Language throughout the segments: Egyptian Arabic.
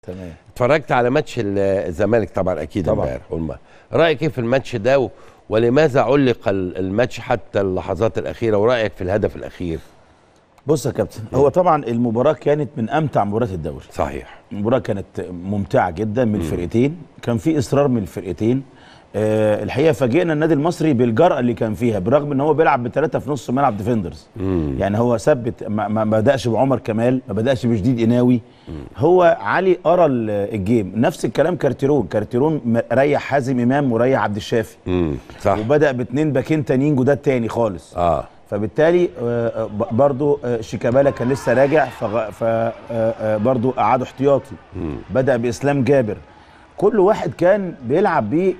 تمام اتفرجت على ماتش ال- الزمالك طبعا اكيد طبعاً. امبارح قلنا رايك ايه في الماتش ده و- ولماذا علق ال- الماتش حتى اللحظات الاخيره ورايك في الهدف الاخير بص يا كابتن هو طبعا المباراه كانت من امتع مباريات الدوري صحيح المباراه كانت ممتعه جدا من الفرقتين كان في اصرار من الفرقتين آه الحقيقه فاجئنا النادي المصري بالجرأه اللي كان فيها برغم ان هو بيلعب بثلاثه في نص ملعب ديفندرز يعني هو ثبت ما, ما بداش بعمر كمال ما بداش بجديد قناوي هو علي قرا ال- الجيم نفس الكلام كارتيرون كارتيرون م- ريح حازم امام وريح عبد الشافي امم صح وبدا باثنين باكين تانيين جداد تاني خالص اه فبالتالي آه، ب- برضو آه، شيكابالا كان لسه راجع فبرضو قعدوا احتياطي بدا باسلام جابر كل واحد كان بيلعب بيه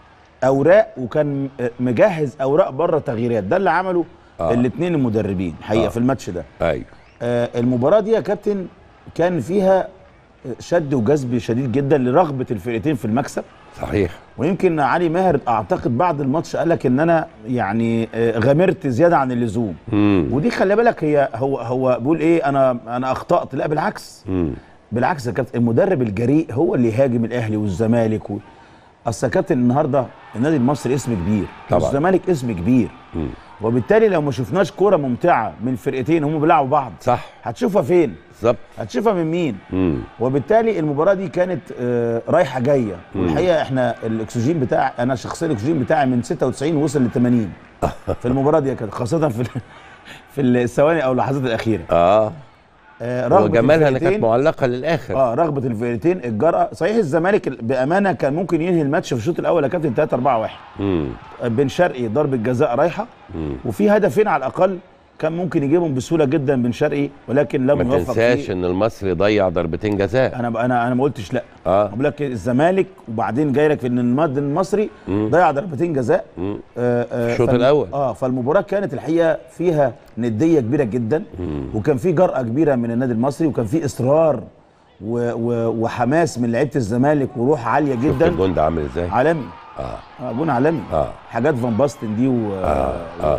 اوراق وكان آه، مجهز اوراق بره تغييرات ده اللي عمله آه. الاثنين المدربين حقيقه آه. في الماتش ده ايوه آه، المباراه دي يا كابتن كان فيها شد وجذب شديد جدا لرغبه الفرقتين في المكسب صحيح ويمكن علي ماهر اعتقد بعد الماتش قال لك ان انا يعني آه، غامرت زياده عن اللزوم امم ودي خلي بالك هي هو هو بيقول ايه انا انا اخطات لا بالعكس امم بالعكس يا كابتن المدرب الجريء هو اللي يهاجم الاهلي والزمالك و... اصل يا كابتن النهارده النادي المصري اسم كبير طبعا. والزمالك اسم كبير وبالتالي لو ما شفناش كوره ممتعه من فرقتين هم بيلعبوا بعض صح هتشوفها فين بالظبط هتشوفها من مين امم وبالتالي المباراه دي كانت آه، رايحه جايه والحقيقه احنا الاكسجين بتاع انا شخصيا الاكسجين بتاعي من 96 وصل ل 80 في المباراه دي كانت خاصه في ال- في الثواني او اللحظات الاخيره اه آه، رغبه وجمالها انها كانت الفرقتين- معلقه للاخر اه رغبه الفرقتين الجرأه صحيح الزمالك بامانه كان ممكن ينهي الماتش في الشوط الاول يا كابتن 3 4 1 امم بن شرقي ضربه جزاء رايحه وفي هدفين على الاقل كان ممكن يجيبهم بسهوله جدا بن شرقي ولكن لم ما يوفق تنساش فيه ان المصري ضيع ضربتين جزاء انا انا انا ما قلتش لا اه بقول لك الزمالك وبعدين جاي لك في ان النادي المصري ضيع ضربتين جزاء مم. آه، آه، الشوط فال- الأول. اه فالمباراه كانت الحقيقه فيها نديه كبيره جدا وكان في جرأه كبيره من النادي المصري وكان في اصرار و و وحماس من لعيبه الزمالك وروح عاليه شفت جدا الجون ده عامل ازاي عالمي اه اه جون عالمي اه حاجات فان باستن دي و اه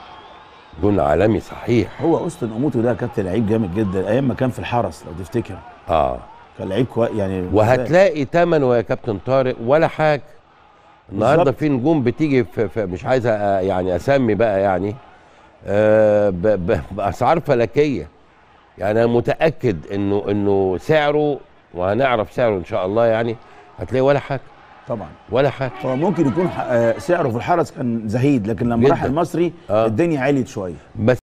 جون عالمي صحيح هو اوستن اوموتو ده كابتن لعيب جامد جدا ايام ما كان في الحرس لو تفتكر اه كان لعيب كويس يعني وهتلاقي ثمنه يا كابتن طارق ولا حاجه النهارده بالظبط. في نجوم بتيجي في, في مش عايز أ- يعني اسمي بقى يعني آه ب ب باسعار فلكيه يعني انا متاكد انه انه سعره وهنعرف سعره ان شاء الله يعني هتلاقي ولا حاجه طبعا ولا حاجه هو ممكن يكون ح- آه، سعره في الحرس كان زهيد لكن لما راح جداً. المصري آه. الدنيا عليت شويه بس